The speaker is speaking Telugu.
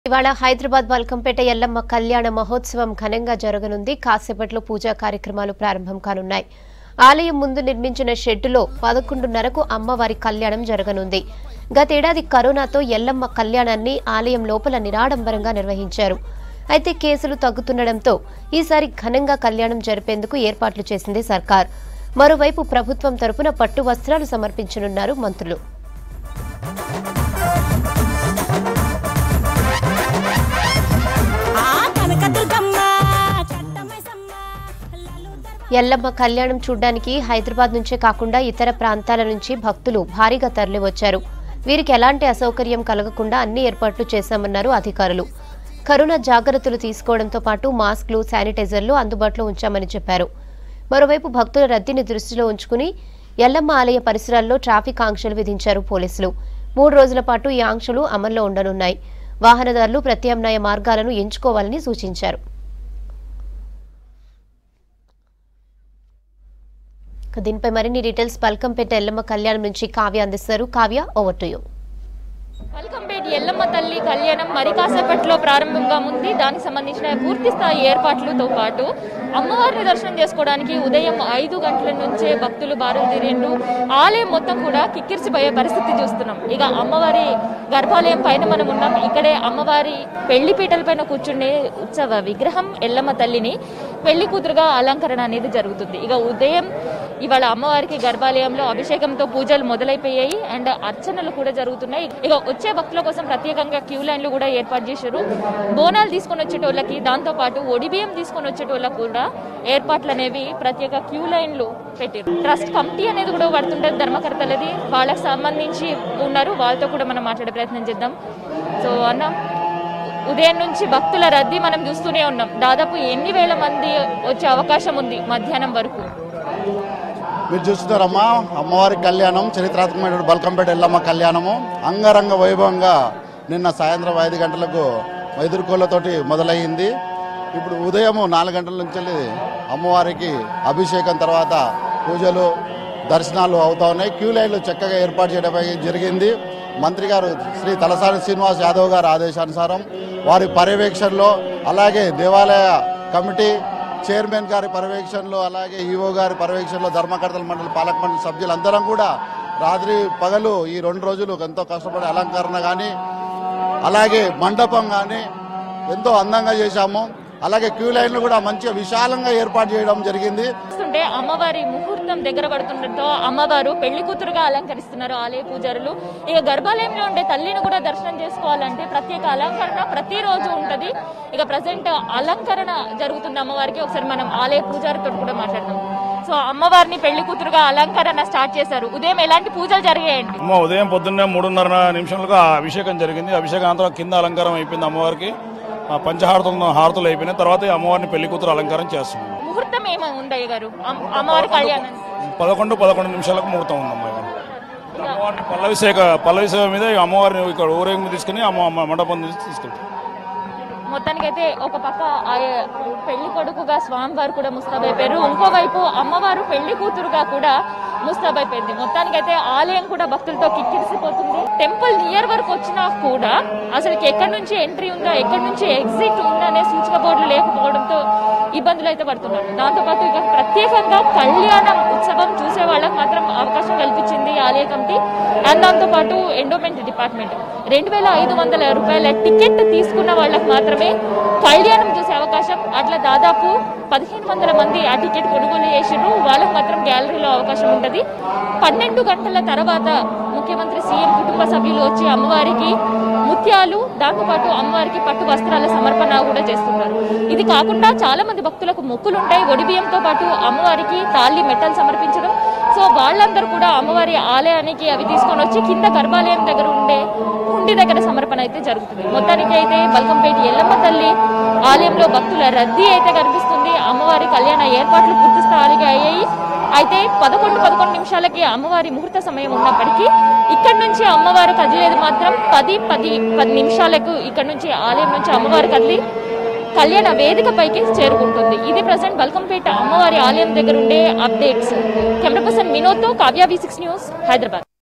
ఇవాళ హైదరాబాద్ బల్కంపేట ఎల్లమ్మ కళ్యాణ మహోత్సవం ఘనంగా జరగనుంది కాసేపట్లో పూజా కార్యక్రమాలు ప్రారంభం కానున్నాయి ఆలయం ముందు నిర్మించిన షెడ్డులో పదకొండున్నరకు అమ్మవారి కళ్యాణం జరగనుంది గతేడాది కరోనాతో ఎల్లమ్మ కళ్యాణాన్ని ఆలయం లోపల నిరాడంబరంగా నిర్వహించారు అయితే కేసులు తగ్గుతుండటంతో ఈసారి ఘనంగా కళ్యాణం జరిపేందుకు ఏర్పాట్లు చేసింది సర్కార్ మరోవైపు ప్రభుత్వం తరపున పట్టు వస్త్రాలు సమర్పించనున్నారు మంత్రులు ఆ కనకదుర్గమ్మ చట్టమైసమ్మ లలు దర్వ ఎల్లమ్మ కళ్యాణం చూడ్డానికి హైదరాబాద్ నుంచే కాకుండా ఇతర ప్రాంతాల నుంచి భక్తులు భారీగా తరలివచ్చారు వీరికి ఎలాంటి అసౌకర్యం కలగకుండా అన్ని ఏర్పాట్లు చేశామన్నారు అధికారులు కరోనా జాగ్రత్తలు తీసుకోవడంతో పాటు మాస్క్లు శానిటైజర్లు అందుబాటులో ఉంచామని చెప్పారు మరోవైపు భక్తుల రద్దీని దృష్టిలో ఉంచుకుని ఎల్లమ్మ ఆలయ పరిసరాల్లో ట్రాఫిక్ ఆంక్షలు విధించారు పోలీసులు మూడు రోజుల పాటు ఈ ఆంక్షలు అమల్లో ఉండనున్నాయి వాహనదారులు ప్రత్యామ్నాయ మార్గాలను ఎంచుకోవాలని సూచించారు ఇక దీనిపై మరిన్ని డీటెయిల్స్ పల్కంపేట ఎల్లమ్మ కళ్యాణం నుంచి కావ్య అందిస్తారు Kavya over to you Malkampet Yellamma తల్లి కళ్యాణం మరి కాసేపట్లో ప్రారంభంగా ఉంది దానికి సంబంధించిన పూర్తి స్థాయి ఏర్పాట్లతో పాటు అమ్మవారిని దర్శనం చేసుకోవడానికి ఉదయం ఐదు గంటల నుంచే భక్తులు బారులు తీరిండ్రు ఆలయం మొత్తం కూడా కిక్కిరిసిపోయే పరిస్థితి చూస్తున్నాం ఇక అమ్మవారి గర్భాలయం పైన మనం ఉన్నాం ఇక్కడే అమ్మవారి పెళ్లి పీటల పైన కూర్చుండే ఉత్సవ విగ్రహం ఎల్లమ్మ తల్లిని పెళ్లి కూతురుగా అలంకరణ అనేది జరుగుతుంది ఇక ఉదయం ఇవాళ అమ్మవారికి గర్భాలయంలో అభిషేకంతో పూజలు మొదలైపోయాయి అండ్ అర్చనలు కూడా జరుగుతున్నాయి ఇక వచ్చే భక్తుల కోసం ప్రత్యేకంగా క్యూ లైన్లు కూడా ఏర్పాటు చేశారు బోనాలు తీసుకొని వచ్చేటోళ్ళకి దాంతో పాటు ఒడిబియ్యం తీసుకొని వచ్చేటోళ్ళకి కూడా ఏర్పాట్లు అనేవి ప్రత్యేక క్యూ లైన్లు పెట్టారు ట్రస్ట్ కమిటీ అనేది కూడా పడుతుంటుంది ధర్మకర్తలది వాళ్ళకి సంబంధించి ఉన్నారు వాళ్ళతో కూడా మనం మాట్లాడే ప్రయత్నం చేద్దాం సో అన్న ఉదయం నుంచి భక్తుల రద్దీ మనం చూస్తూనే ఉన్నాం దాదాపు ఎన్ని వేల మంది వచ్చే అవకాశం ఉంది మధ్యాహ్నం వరకు మీరు చూస్తున్నారమ్మా అమ్మవారి కళ్యాణం చరిత్రాత్మకమైన బల్కంపేట ఎల్లమ్మ కళ్యాణము అంగరంగ వైభవంగా నిన్న సాయంత్రం ఐదు గంటలకు ఎదుర్కోళ్లతోటి మొదలయ్యింది ఇప్పుడు ఉదయం నాలుగు గంటల నుంచి అమ్మవారికి అభిషేకం తర్వాత పూజలు దర్శనాలు అవుతా ఉన్నాయి క్యూ లైన్లు చక్కగా ఏర్పాటు చేయడం జరిగింది మంత్రి గారు శ్రీ తలసాని శ్రీనివాస్ యాదవ్ గారి ఆదేశానుసారం వారి పర్యవేక్షణలో అలాగే దేవాలయ కమిటీ చైర్మన్ గారి పర్యవేక్షణలో అలాగే ఈఓ గారి పర్యవేక్షణలో ధర్మకర్తల మండలి పాలక మండలి సభ్యులందరం కూడా రాత్రి పగలు ఈ రెండు రోజులు ఎంతో కష్టపడి అలంకరణ కానీ అలాగే మండపం కానీ ఎంతో అందంగా చేశాము అలాగే క్యూ లైన్లు కూడా మంచిగా విశాలంగా ఏర్పాటు చేయడం జరిగింది చూస్తుంటే అమ్మవారి ముహూర్తం దగ్గర పడుతుండటంతో అమ్మవారు పెళ్లి కూతురుగా అలంకరిస్తున్నారు ఆలయ పూజారులు ఇక గర్భాలయంలో ఉండే తల్లిని కూడా దర్శనం చేసుకోవాలంటే ప్రత్యేక అలంకరణ ప్రతిరోజు ఉంటది ఇక ప్రజెంట్ అలంకరణ జరుగుతుంది అమ్మవారికి ఒకసారి మనం ఆలయ పూజారితో కూడా మాట్లాడదాం సో అమ్మవారిని పెళ్లి కూతురుగా అలంకరణ స్టార్ట్ చేశారు ఉదయం ఎలాంటి పూజలు జరిగాయండి అమ్మ ఉదయం పొద్దున్నే మూడున్నర నిమిషాలుగా అభిషేకం జరిగింది అభిషేకం అనంతరం కింద అలంకారం అయిపోయింది అమ్మవారికి ఆ పంచహారతులు హారతులు అయిపోయినాయి తర్వాత ఈ అమ్మవారిని పెళ్లి కూతురు అలంకారం చేస్తున్నాం ముహూర్తం ఏమో ఉందయ్య గారు అమ్- అమ్మవారి కళ్యాణం పదకొండు పదకొండు నిమిషాలకు ముహూర్తం ఉందమ్మా ఇవాళ. అమ్మవారిని పల్లవి సేవ పల్లవి సేవ మీద ఈ అమ్మవారిని ఇక్కడ ఊరేగింపు తీసుకుని అమ్మ అమ్మ మండపం నుంచి తీసుకెళ్తాం మొత్తానికైతే ఒక పక్క ఆ పెళ్లి కొడుకుగా స్వామివారు కూడా ముస్తాబైపోయారు ఇంకోవైపు అమ్మవారు పెళ్లి కూతురుగా కూడా ముస్తాబైపోయింది మొత్తానికైతే ఆలయం కూడా భక్తులతో కిక్కిరిసిపోతుంది టెంపుల్ నియర్ వరకు వచ్చినా కూడా అసలుకి ఎక్కడి నుంచి ఎంట్రీ ఉందా ఎక్కడి నుంచి ఎగ్జిట్ ఉందా అనే సూచక బోర్డులు లేకపోవడంతో ఇబ్బందులు అయితే పడుతున్నారు దాంతోపాటు ఇక ప్రత్యేకంగా కళ్యాణం ఉత్సవం చూసే వాళ్ళకి మాత్రం అవకాశం కల్పించింది ఆలయ కమిటీ అండ్ దాంతోపాటు ఎండోమెంట్ డిపార్ట్మెంట్ రెండు వేల ఐదు వందల రూపాయల టికెట్ తీసుకున్న వాళ్ళకి మాత్రమే కళ్యాణం చూసే అవకాశం అట్లా దాదాపు పదిహేను వందల మంది ఆ టికెట్ కొనుగోలు చేసిండ్రు వాళ్ళకి మాత్రం గ్యాలరీలో అవకాశం ఉంటుంది పన్నెండు గంటల తర్వాత ముఖ్యమంత్రి సీఎం కుటుంబ సభ్యులు వచ్చి అమ్మవారికి ముత్యాలు దాంతోపాటు అమ్మవారికి పట్టు వస్త్రాల సమర్పణ కూడా చేస్తున్నారు ఇది కాకుండా చాలా మంది భక్తులకు మొక్కులు ఉంటాయి ఒడిబియ్యంతో పాటు అమ్మవారికి తాళి మెట్టలు సమర్పించడం సో వాళ్ళందరూ కూడా అమ్మవారి ఆలయానికి అవి తీసుకొని వచ్చి కింద గర్భాలయం దగ్గర ఉండే హుండి దగ్గర సమర్పణ అయితే జరుగుతుంది మొత్తానికి అయితే బల్కంపేట ఎల్లమ్మ తల్లి ఆలయంలో భక్తుల రద్దీ అయితే కనిపిస్తుంది అమ్మవారి కళ్యాణ ఏర్పాట్లు పూర్తి స్థాయిగా అయ్యాయి అయితే పదకొండు పదకొండు నిమిషాలకి అమ్మవారి ముహూర్త సమయం ఉన్నప్పటికీ ఇక్కడ నుంచి అమ్మవారు కదిలేది మాత్రం పది పది పది నిమిషాలకు ఇక్కడ నుంచి ఆలయం నుంచి అమ్మవారు కదిలి కళ్యాణ వేదిక పైకి చేరుకుంటుంది ఇది ప్రజెంట్ బల్కంపేట అమ్మవారి ఆలయం దగ్గర ఉండే అప్డేట్స్ కెమెరా పర్సన్ వినోద్తో Kavya V six news Hyderabad